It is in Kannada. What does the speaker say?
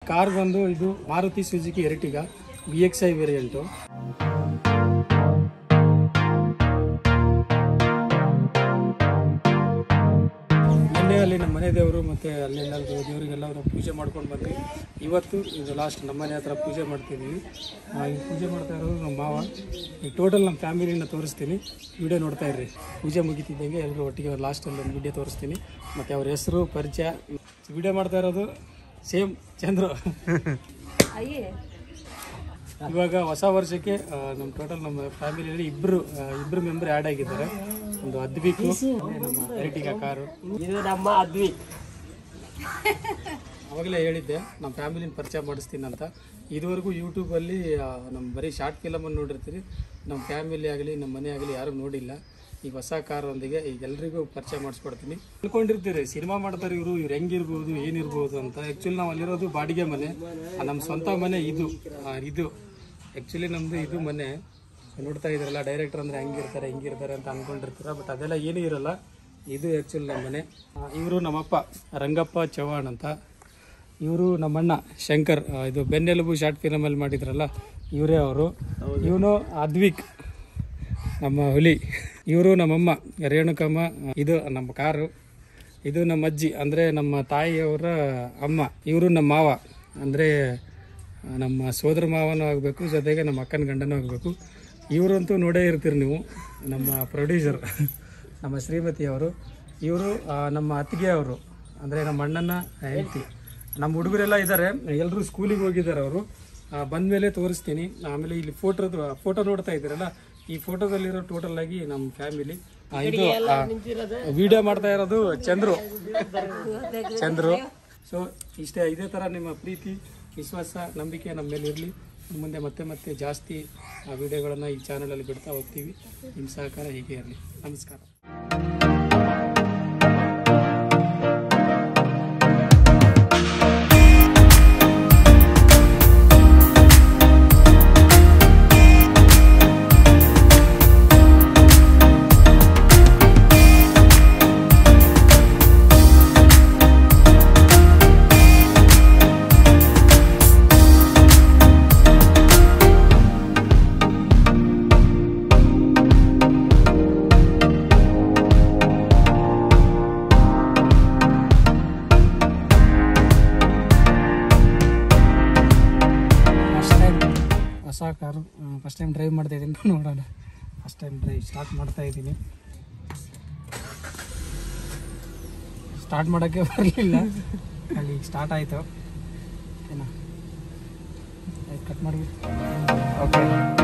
ಕಾರ್ ಬಂದು ಇದು Maruti Suzuki Ertiga V X I variant ನಿನ್ನೆ ಅಲ್ಲಿ ನಮ್ಮ ಮನೆ ದೇವರು ಮತ್ತು ಅಲ್ಲೆಲ್ಲ ದೇವರಿಗೆಲ್ಲ ನಾವು ಪೂಜೆ ಮಾಡ್ಕೊಂಡು ಬಂದ್ವಿ ಇವತ್ತು ಇದು ಲಾಸ್ಟ್ ನಮ್ಮ ಮನೆ ಹತ್ರ ಪೂಜೆ ಮಾಡ್ತಿದ್ದೀವಿ ಆ, ಈ ಪೂಜೆ ಮಾಡ್ತಾ ಇರೋದು ನಮ್ಮ ಮಾವ ಈ ಟೋಟಲ್ ನಮ್ಮ ಫ್ಯಾಮಿಲಿನ ತೋರಿಸ್ತೀನಿ ವಿಡಿಯೋ ನೋಡ್ತಾ ಇರ್ರಿ ಪೂಜೆ ಮುಗಿತಿದ್ದಂಗೆ ಎಲ್ಲರೂ ಒಟ್ಟಿಗೆ ಲಾಸ್ಟಲ್ಲಿ ಒಂದು ವಿಡಿಯೋ ತೋರಿಸ್ತೀನಿ ಮತ್ತು ಅವ್ರ ಹೆಸರು ಪರಿಚಯ ವಿಡಿಯೋ ಮಾಡ್ತಾ ಇರೋದು ಸೇಮ್ ಚಂದ್ರು ಇವಾಗ ಹೊಸ ವರ್ಷಕ್ಕೆ ಆ, ನಮ್ಮ ಟೋಟಲ್ ನಮ್ಮ ಫ್ಯಾಮಿಲಿಯಲ್ಲಿ ಇಬ್ಬರು ಇಬ್ಬರು ಮೆಂಬರ್ ಆ್ಯಡ್ ಆಗಿದ್ದಾರೆ ಒಂದು ಅದ್ವಿಕು ನಮ್ಮ ಎರಿಟಿಗ ಕಾರು ಇದು ನಮ್ಮ ಅದ್ವಿ ಅವಾಗಲೇ ಹೇಳಿದ್ದೆ ನಮ್ಮ ಫ್ಯಾಮಿಲಿನ ಪರಿಚಯ ಮಾಡಿಸ್ತೀನಿ ಅಂತ ಇದುವರೆಗೂ ಯೂಟ್ಯೂಬಲ್ಲಿ ನಮ್ಮ ಬರೀ ಶಾರ್ಟ್ ಫಿಲಮನ್ನು ನೋಡಿರ್ತೀರಿ ನಮ್ಮ ಫ್ಯಾಮಿಲಿ ಆಗಲಿ ನಮ್ಮ ಮನೆ ಆಗಲಿ ಯಾರೂ ನೋಡಿಲ್ಲ ಈಗ ಹೊಸ ಕಾರೊಂದಿಗೆ ಈಗ ಎಲ್ರಿಗೂ ಪರಿಚಯ ಮಾಡಿಸ್ಕೊಡ್ತೀನಿ ಅನ್ಕೊಂಡಿರ್ತೀರಿ ಸಿನಿಮಾ ಮಾಡ್ತಾರೆ ಇವರು ಇವ್ರು ಹೆಂಗಿರ್ಬೋದು ಏನಿರ್ಬೋದು ಅಂತ ಆ್ಯಕ್ಚುಲಿ ನಾವು ಅಲ್ಲಿರೋದು ಬಾಡಿಗೆ ಮನೆ ಆ, ನಮ್ಮ ಸ್ವಂತ ಮನೆ ಇದು ಆ, ಇದು ಆ್ಯಕ್ಚುಲಿ ನಮ್ಮದು ಇದು ಮನೆ ನೋಡ್ತಾ ಇದ್ರಲ್ಲ ಡೈರೆಕ್ಟರ್ ಅಂದರೆ ಹೆಂಗಿರ್ತಾರೆ ಹೆಂಗಿರ್ತಾರೆ ಅಂತ ಅಂದ್ಕೊಂಡಿರ್ತೀರ ಬಟ್ ಅದೆಲ್ಲ ಏನೂ ಇರಲ್ಲ ಇದು ಆ್ಯಕ್ಚುಲಿ ನಮ್ಮ ಮನೆ ಇವರು ನಮ್ಮಪ್ಪ ರಂಗಪ್ಪ ಚವ್ಹಾಣ್ ಅಂತ ಇವರು ನಮ್ಮಣ್ಣ ಶಂಕರ್ ಆ, ಇದು ಬೆನ್ನೆಲುಬು ಶಾರ್ಟ್ ಫಿಲಮಲ್ಲಿ ಮಾಡಿದ್ರಲ್ಲ ಇವರೇ ಅವರು ಇವನು ಅದ್ವಿಕ್ ನಮ್ಮ ಹುಲಿ ಇವರು ನಮ್ಮಮ್ಮ ರೇಣುಕಮ್ಮ ಇದು ನಮ್ಮ ಕಾರು ಇದು ನಮ್ಮ ಅಜ್ಜಿ ಅಂದರೆ ನಮ್ಮ ತಾಯಿಯವರ ಅಮ್ಮ ಇವರು ನಮ್ಮ ಮಾವ ಅಂದರೆ ನಮ್ಮ ಸೋದರ ಮಾವನೂ ಆಗಬೇಕು ಜೊತೆಗೆ ನಮ್ಮ ಅಕ್ಕನ ಗಂಡನೂ ಆಗಬೇಕು ಇವರಂತೂ ನೋಡೇ ಇರ್ತೀರಿ ನೀವು ನಮ್ಮ ಪ್ರೊಡ್ಯೂಸರ್ ನಮ್ಮ ಶ್ರೀಮತಿ ಅವರು ಇವರು ನಮ್ಮ ಅತ್ತಿಗೆ ಅವರು ಅಂದರೆ ನಮ್ಮ ಅಣ್ಣನ ಹೆಂಡತಿ ನಮ್ಮ ಹುಡುಗರೆಲ್ಲ ಇದ್ದಾರೆ ಎಲ್ಲರೂ ಸ್ಕೂಲಿಗೆ ಹೋಗಿದ್ದಾರೆ ಅವರು ಬಂದಮೇಲೆ ತೋರಿಸ್ತೀನಿ ಆಮೇಲೆ ಇಲ್ಲಿ ಫೋಟೋದು ಫೋಟೋ ನೋಡ್ತಾ ಇದ್ದೀರಲ್ಲ ಈ ಫೋಟೋದಲ್ಲಿರೋ ಟೋಟಲ್ ಆಗಿ ನಮ್ಮ ಫ್ಯಾಮಿಲಿ ಇದು ವಿಡಿಯೋ ಮಾಡ್ತಾ ಇರೋದು ಚಂದ್ರು ಚಂದ್ರು ಸೊ ಇಷ್ಟೇ ಇದೇ ಥರ ನಿಮ್ಮ ಪ್ರೀತಿ ವಿಶ್ವಾಸ ನಂಬಿಕೆ ನಮ್ಮ ಮೇಲೆ ಇರಲಿ ಮುಂದೆ ಮತ್ತೆ ಮತ್ತೆ ಜಾಸ್ತಿ ವಿಡಿಯೋಗಳನ್ನು ಈ ಚಾನಲಲ್ಲಿ ಬಿಡ್ತಾ ಹೋಗ್ತೀವಿ ನಿಮ್ಮ ಸಹಕಾರ ಹೀಗೆ ಇರಲಿ ನಮಸ್ಕಾರ ಫಸ್ಟ್ ಟೈಮ್ ಹೊಸ ಕಾರು ಫಸ್ಟ್ ಟೈಮ್ ಡ್ರೈವ್ ಮಾಡ್ತಾ ಇದ್ದೀನಿ ನೋಡೋಣ ಫಸ್ಟ್ ಟೈಮ್ ಡ್ರೈವ್ ಸ್ಟಾರ್ಟ್ ಮಾಡ್ತಾ ಇದ್ದೀನಿ ಸ್ಟಾರ್ಟ್ ಮಾಡೋಕ್ಕೆ ಬರಲಿಲ್ಲ ಅಲ್ಲಿ ಸ್ಟಾರ್ಟ್ ಆಯಿತು ಓಕೆನಾ ಆಯ್ತು ಕಟ್ ಮಾಡಿ ಓಕೆ